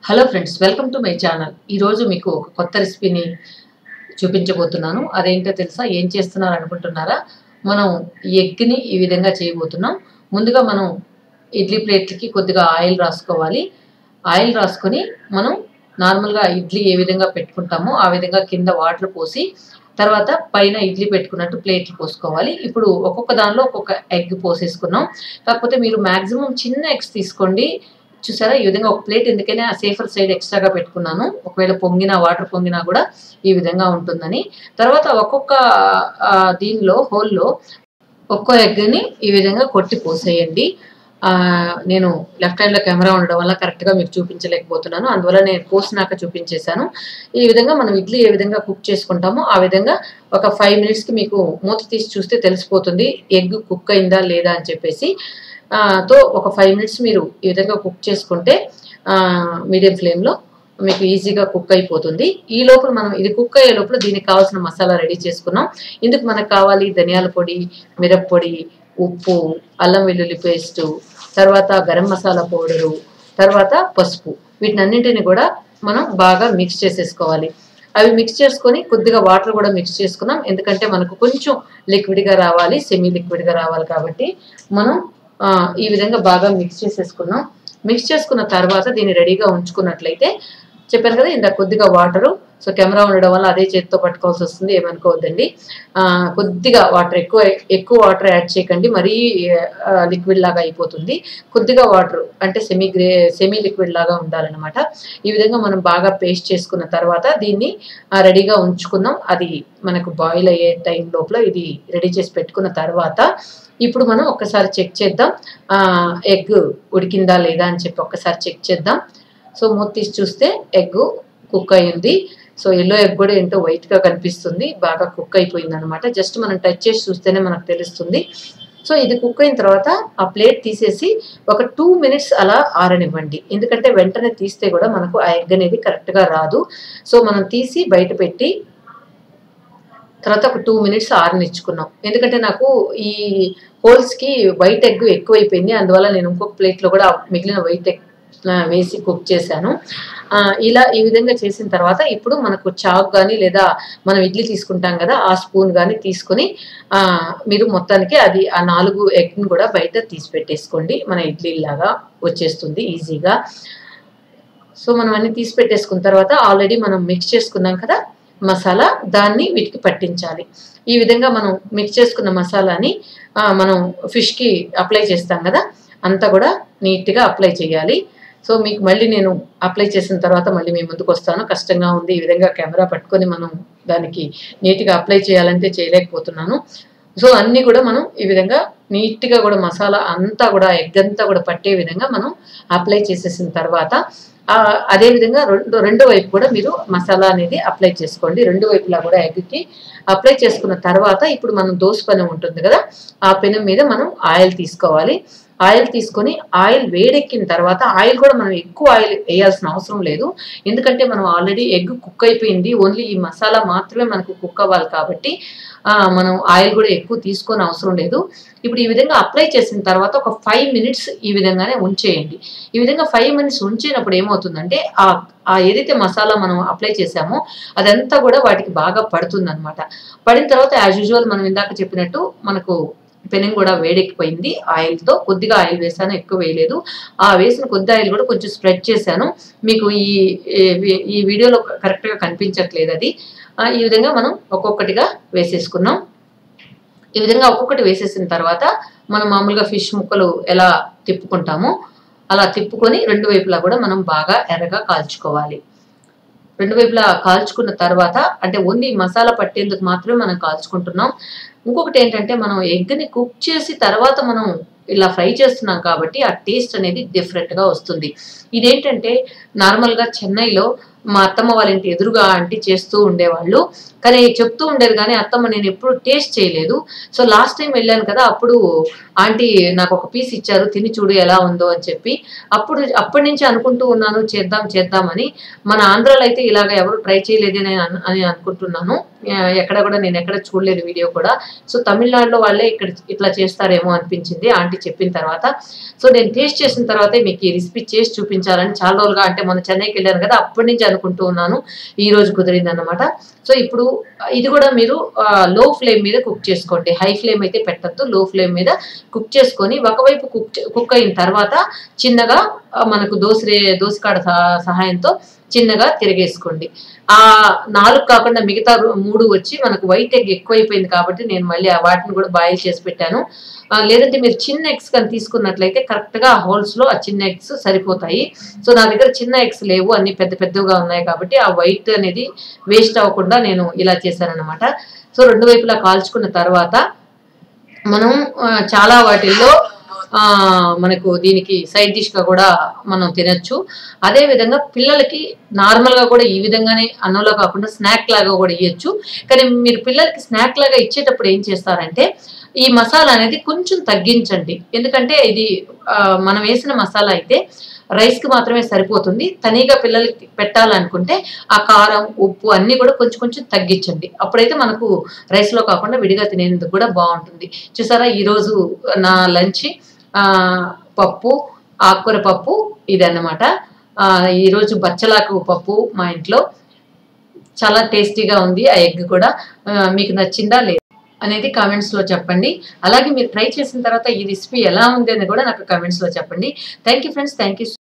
hello friends welcome to my channel ఈరోజు మీకు ఒక కొత్త రెసిపీని చూపించబోతున్నాను అదేంటో తెలుసా ఏం చేస్తున్నారు అనుకుంటున్నారా మనం ఎగ్ని ఈ విధంగా చేయబోతున్నాం ముందుగా మనం ఇడ్లీ ప్లేట్లకి కొద్దిగా ఆయిల్ రాసుకోవాలి ఆయిల్ రాసుకొని మనం నార్మల్గా ఇడ్లీ ఏ విధంగా పెట్టుకుంటామో ఆ విధంగా కింద వాటర్ పోసి తర్వాత పైన ఇడ్లీ పెట్టుకున్నట్టు ప్లేట్లు పోసుకోవాలి ఇప్పుడు ఒక్కొక్క దానిలో ఒక్కొక్క ఎగ్ పోసేసుకున్నాం కాకపోతే మీరు మ్యాక్సిమం చిన్న ఎగ్స్ తీసుకోండి చూసారా ఈ విధంగా ఒక ప్లేట్ ఎందుకైనా సేఫర్ సైడ్ ఎక్స్ట్రాగా పెట్టుకున్నాను ఒకవేళ పొంగినా వాటర్ పొంగినా కూడా ఈ విధంగా ఉంటుందని తర్వాత ఒక్కొక్క ఆ, దీనిలో హోల్లో ఒక్కో ఎగ్ని ఈ విధంగా కొట్టి పోసేయండి ఆ, నేను లెఫ్ట్ హ్యాండ్లో కెమెరా ఉండడం వల్ల కరెక్ట్గా మీకు చూపించలేకపోతున్నాను అందువల్ల నేను పోసినాక చూపించేశాను ఈ విధంగా మనం ఇడ్లీ ఏ విధంగా కుక్ చేసుకుంటామో ఆ విధంగా ఒక ఫైవ్ మినిట్స్కి మీకు మూత తీసి చూస్తే తెలిసిపోతుంది ఎగ్ కుక్ అయిందా లేదా అని చెప్పేసి ఆ, తో ఒక ఫైవ్ మినిట్స్ మీరు ఈ విధంగా కుక్ చేసుకుంటే మీడియం ఫ్లేమ్లో మీకు ఈజీగా కుక్ అయిపోతుంది ఈ లోపల మనం ఇది కుక్ అయ్యే లోపల దీనికి కావాల్సిన మసాలా రెడీ చేసుకున్నాం ఇందుకు మనకు కావాలి ధనియాల పొడి మిరప్పొడి ఉప్పు అల్లం వెల్లుల్లి పేస్టు తర్వాత గరం మసాలా పౌడరు తర్వాత పసుపు వీటినన్నింటిని కూడా మనం బాగా మిక్స్ చేసేసుకోవాలి అవి మిక్స్ చేసుకొని కొద్దిగా వాటర్ కూడా మిక్స్ చేసుకున్నాం ఎందుకంటే మనకు కొంచెం లిక్విడ్గా రావాలి సెమీ లిక్విడ్గా రావాలి కాబట్టి మనం ఆ, ఈ విధంగా బాగా మిక్స్ చేసేసుకున్నాం మిక్స్ చేసుకున్న తర్వాత దీన్ని రెడీగా ఉంచుకున్నట్లయితే చెప్పాను కదా ఇంత కొద్దిగా వాటరు సో కెమెరా ఉండడం వల్ల అదే చేతితో పట్టుకోవాల్సి వస్తుంది ఏమనుకోవద్దండి ఆ, కొద్దిగా వాటర్ ఎక్కువ ఎక్కువ వాటర్ యాడ్ చేయకండి మరీ లిక్విడ్ లాగా అయిపోతుంది కొద్దిగా వాటర్ అంటే సెమీ గ్రే సెమీ లిక్విడ్ లాగా ఉండాలన్నమాట ఈ విధంగా మనం బాగా పేస్ట్ చేసుకున్న తర్వాత దీన్ని ఆ, రెడీగా ఉంచుకుందాం అది మనకు బాయిల్ అయ్యే టైం లోపల ఇది రెడీ చేసి పెట్టుకున్న తర్వాత ఇప్పుడు మనం ఒక్కసారి చెక్ చేద్దాం ఎగ్ ఉడికిందా లేదా అని చెప్పి ఒక్కసారి చెక్ చేద్దాం సో మూత తీసి చూస్తే ఎగ్ కుక్ అయ్యింది సో ఎల్లో ఎగ్ కూడా ఏంటో వైట్గా కనిపిస్తుంది బాగా కుక్ అయిపోయింది అనమాట జస్ట్ మనం టచ్ చేసి చూస్తేనే మనకు తెలుస్తుంది సో ఇది కుక్ అయిన తర్వాత ఆ ప్లేట్ తీసేసి ఒక టూ మినిట్స్ అలా ఆరనివ్వండి ఎందుకంటే వెంటనే తీస్తే కూడా మనకు ఆ ఎగ్ అనేది కరెక్ట్గా రాదు సో మనం తీసి బయట పెట్టి తర్వాత ఒక టూ మినిట్స్ ఆరనిచ్చుకున్నాం ఎందుకంటే నాకు ఈ హోల్స్కి వైట్ ఎగ్ ఎక్కువైపోయింది అందువల్ల నేను ఇంకొక ప్లేట్లో కూడా మిగిలిన వైట్ ఎగ్ వేసి కుక్ చేశాను ఆ, ఇలా ఈ విధంగా చేసిన తర్వాత ఇప్పుడు మనకు చాక్ కానీ లేదా మనం ఇడ్లీ తీసుకుంటాం కదా ఆ స్పూన్ కానీ తీసుకొని ఆ, మీరు మొత్తానికి అది ఆ నాలుగు ఎగ్ని కూడా బయట తీసి పెట్టేసుకోండి మన ఇడ్లీ లాగా వచ్చేస్తుంది ఈజీగా సో మనం అన్ని తీసి పెట్టేసుకున్న తర్వాత ఆల్రెడీ మనం మిక్స్ చేసుకున్నాం కదా మసాలా దాన్ని వీటికి పట్టించాలి ఈ విధంగా మనం మిక్స్ చేసుకున్న మసాలాని ఆ, మనం ఫిష్కి అప్లై చేస్తాం కదా అంతా కూడా నీట్గా అప్లై చేయాలి సో మీకు మళ్ళీ నేను అప్లై చేసిన తర్వాత మళ్ళీ మీ ముందుకు వస్తాను కష్టంగా ఉంది ఈ విధంగా కెమెరా పట్టుకొని మనం దానికి నీట్గా అప్లై చేయాలంటే చేయలేకపోతున్నాను సో అన్నీ కూడా మనం ఈ విధంగా నీట్గా కూడా మసాలా అంతా కూడా ఎగ్ అంతా కూడా పట్టే విధంగా మనం అప్లై చేసేసిన తర్వాత ఆ, అదే విధంగా రెండు రెండు వైపు కూడా మీరు మసాలా అనేది అప్లై చేసుకోండి రెండు వైపులా కూడా ఎగ్కి అప్లై చేసుకున్న తర్వాత ఇప్పుడు మనం దోశ పెనం ఉంటుంది కదా ఆ పెనం మీద మనం ఆయిల్ తీసుకోవాలి ఆయిల్ తీసుకొని ఆయిల్ వేడెక్కిన తర్వాత ఆయిల్ కూడా మనం ఎక్కువ ఆయిల్ వేయాల్సిన అవసరం లేదు ఎందుకంటే మనం ఆల్రెడీ ఎగ్ కుక్ అయిపోయింది ఓన్లీ ఈ మసాలా మాత్రమే మనకు కుక్ అవ్వాలి కాబట్టి ఆ, మనం ఆయిల్ కూడా ఎక్కువ తీసుకొని అవసరం లేదు ఇప్పుడు ఈ విధంగా అప్లై చేసిన తర్వాత ఒక ఫైవ్ మినిట్స్ ఈ విధంగానే ఉంచేయండి ఈ విధంగా ఫైవ్ మినిట్స్ ఉంచినప్పుడు ఏమవుతుందంటే ఆ ఆ ఏదైతే మసాలా మనం అప్లై చేసామో అదంతా కూడా వాటికి బాగా పడుతుంది అనమాట పడిన తర్వాత యాజ్ యూజువల్ మనం ఇందాక చెప్పినట్టు మనకు పెనం కూడా వేడెక్కిపోయింది ఆయిల్తో కొద్దిగా ఆయిల్ వేసాను ఎక్కువ వేయలేదు ఆ వేసిన కొద్ది ఆయిల్ కూడా కొంచెం స్ప్రెడ్ చేశాను మీకు ఈ ఈ- ఈ వీడియోలో కరెక్ట్గా కనిపించట్లేదు అది ఆ, ఈ విధంగా మనం ఒక్కొక్కటిగా వేసేసుకున్నాం ఈ విధంగా ఒక్కొక్కటి వేసేసిన తర్వాత మనం మామూలుగా ఫిష్ ముక్కలు ఎలా తిప్పుకుంటామో అలా తిప్పుకొని రెండు వైపులా కూడా మనం బాగా ఎర్రగా కాల్చుకోవాలి రెండు వైపులా కాల్చుకున్న తర్వాత అంటే ఓన్లీ మసాలా పట్టేందుకు మాత్రమే మనం కాల్చుకుంటున్నాం ఇంకొకటి ఏంటంటే మనం ఎగ్ని కుక్ చేసి తర్వాత మనం ఇలా ఫ్రై చేస్తున్నాం కాబట్టి ఆ టేస్ట్ అనేది డిఫరెంట్గా వస్తుంది ఇదేంటంటే నార్మల్గా చెన్నైలో మా అత్తమ్మ వాళ్ళ ఇంటి ఎదురుగా ఆంటీ చేస్తూ ఉండేవాళ్ళు కానీ చెప్తూ ఉండేది కానీ అత్తమ్మ నేను ఎప్పుడు టేస్ట్ చేయలేదు సో లాస్ట్ టైం వెళ్ళాను కదా అప్పుడు ఆంటీ నాకు ఒక పీస్ ఇచ్చారు తిని చూడు ఎలా ఉందో అని చెప్పి అప్పుడు అప్పటి నుంచి అనుకుంటూ ఉన్నాను చేద్దాం చేద్దామని మన ఆంధ్రాలో అయితే ఇలాగ ఎవరు ట్రై చేయలేదు అని అను- అని అనుకుంటున్నాను ఆ, ఎక్కడ కూడా నేను ఎక్కడ చూడలేదు వీడియో కూడా సో తమిళనాడులో వాళ్ళే ఇక్కడ ఇట్లా చేస్తారేమో అనిపించింది ఆంటీ చెప్పిన తర్వాత సో నేను టేస్ట్ చేసిన తర్వాతే మీకు ఈ రెసిపీ చేసి చూపించాలని చాలా రోజులుగా అంటే మొన్న చెన్నైకి వెళ్ళాను కదా అప్పటి నుంచి అనుకుంటూ ఉన్నాను ఈ రోజు కుదిరింది అనమాట సో ఇప్పుడు ఇది కూడా మీరు లో ఫ్లేమ్ మీద కుక్ చేసుకోండి హై ఫ్లేమ్ అయితే పెట్టద్దు లో ఫ్లేమ్ మీద కుక్ చేసుకొని ఒకవైపు కుక్ కుక్ అయిన తర్వాత చిన్నగా ఆ, మనకు దోసరే దోసకాడ సహా- సహాయంతో చిన్నగా తిరిగేసుకోండి ఆ నాలుగు కాకుండా మిగతా రో- మూడు వచ్చి మనకు వైట్ ఎగ్ ఎక్కువైపోయింది కాబట్టి నేను మళ్ళీ ఆ వాటిని కూడా బాయిల్ చేసి పెట్టాను ఆ, లేదంటే మీరు చిన్న ఎగ్స్ కానీ తీసుకున్నట్లయితే కరెక్ట్ గా హోల్స్ లో ఆ చిన్న ఎగ్స్ సరిపోతాయి సో నా దగ్గర చిన్న ఎగ్స్ లేవు అన్ని పెద్ద పెద్దగా ఉన్నాయి కాబట్టి ఆ వైట్ అనేది వేస్ట్ అవ్వకుండా నేను ఇలా చేశానన్నమాట సో రెండు వైపులా కాల్చుకున్న తర్వాత మనం ఆ, చాలా వాటిల్లో ఆ, మనకు దీనికి సైడ్ డిష్ గా కూడా మనం తినొచ్చు అదే విధంగా పిల్లలకి నార్మల్ గా కూడా ఈ విధంగానే అన్నంలో కాకుండా స్నాక్ లాగా కూడా ఇవ్వచ్చు కానీ మీరు పిల్లలకి స్నాక్ లాగా ఇచ్చేటప్పుడు ఏం చేస్తారంటే ఈ మసాలా అనేది కొంచెం తగ్గించండి ఎందుకంటే ఇది ఆ, మనం వేసిన మసాలా అయితే రైస్ కి మాత్రమే సరిపోతుంది తనీగా పిల్లలకి పెట్టాలనుకుంటే ఆ కారం ఉప్పు అన్ని కూడా కొంచెం కొంచెం తగ్గించండి అప్పుడైతే మనకు రైస్ లో కాకుండా విడిగా తినేందుకు కూడా బాగుంటుంది చూసారా ఈ రోజు నా లంచ్ ఆ పప్పు ఆకుకూర పప్పు ఇదన్నమాట ఆ ఈ రోజు బచ్చలాకు పప్పు మా ఇంట్లో చాలా టేస్టీగా ఉంది ఆ ఎగ్ కూడా ఆ, మీకు నచ్చిందా లేదా అనేది కామెంట్స్ లో చెప్పండి అలాగే మీరు ట్రై చేసిన తర్వాత ఈ రెసిపీ ఎలా ఉంది అని కూడా నాకు కామెంట్స్ లో చెప్పండి thank you friends thank you